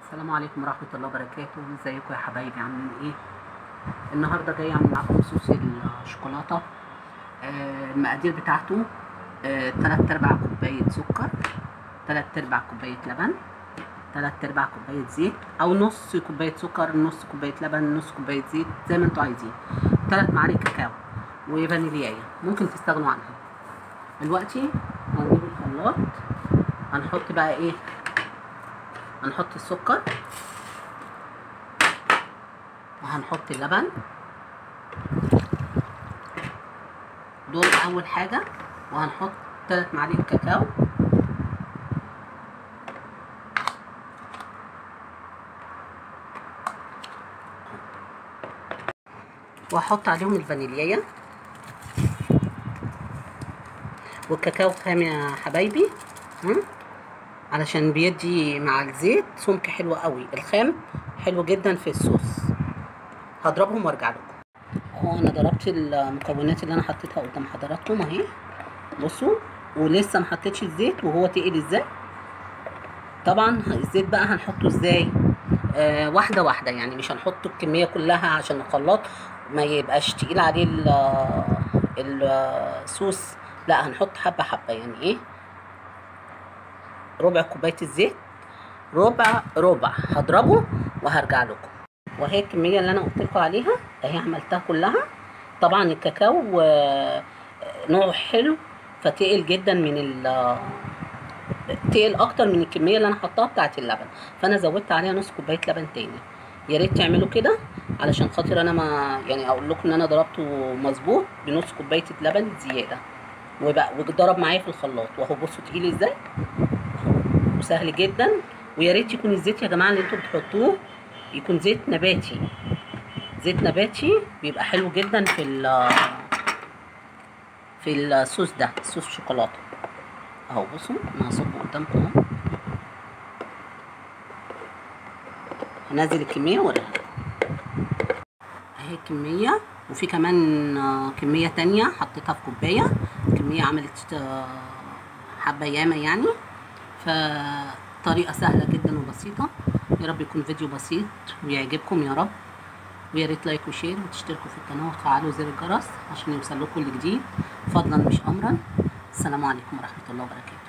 السلام عليكم ورحمة الله وبركاته ازيكم يا حبايبي عاملين ايه النهاردة جاي اعمل معاكم صوص الشوكولاتة آه المقادير بتاعته آه تلات ارباع كوباية سكر تلات ارباع كوباية لبن تلات ارباع كوباية زيت او نص كوباية سكر نص كوباية لبن نص كوباية زيت زي ما انتوا عايزين تلات معالق كاكاو وفانيلياية ممكن تستغنوا عنها دلوقتي هنجيب الخلاط هنحط بقى ايه هنحط السكر وهنحط اللبن دول اول حاجة وهنحط تلات معالق كاكاو وهحط عليهم الفانيليا والكاكاو خام يا حبايبي ها علشان بيدي مع الزيت سمك حلو قوي الخام حلو جدا في الصوص هضربهم وارجع لكم اهو انا ضربت المكونات اللي انا حطيتها قدام حضراتكم اهي بصوا ولسه ما حطيتش الزيت وهو تقل ازاي طبعا الزيت بقى هنحطه ازاي آه واحده واحده يعني مش هنحط الكميه كلها عشان الخلاط ما يبقاش تقيل عليه الصوص لا هنحط حبه حبه يعني ايه ربع كوبايه الزيت ربع ربع هضربه وهرجع لكم وهي الكميه اللي انا قلت لكم عليها اهي عملتها كلها طبعا الكاكاو نوعه حلو فتقل جدا من ال تقل اكتر من الكميه اللي انا حطاها بتاعت اللبن فانا زودت عليها نص كوبايه لبن تاني يا ريت تعملوا كده علشان خاطر انا ما يعني اقول لكم ان انا ضربته مظبوط بنص كوبايه لبن زياده وبقى وضرب معايا في الخلاط وهو بصوا تقيل ازاي وسهل جدا ويا ريت يكون الزيت يا جماعه اللي انتوا بتحطوه يكون زيت نباتي زيت نباتي بيبقى حلو جدا في ال في الصوص ده صوص شوكولاته اهو بصوا انا هصبه قدامكم اهو هنزل الكميه ولا اهي الكميه وفي كمان كميه تانية حطيتها في كوبايه الكميه عملت حبه ياما يعني فطريقه سهله جدا وبسيطه يا رب يكون فيديو بسيط ويعجبكم يا رب ويا ريت لايك وشير وتشتركوا في القناه وتفعلوا زر الجرس عشان يوصل لكم الجديد فضلا مش امرا السلام عليكم ورحمه الله وبركاته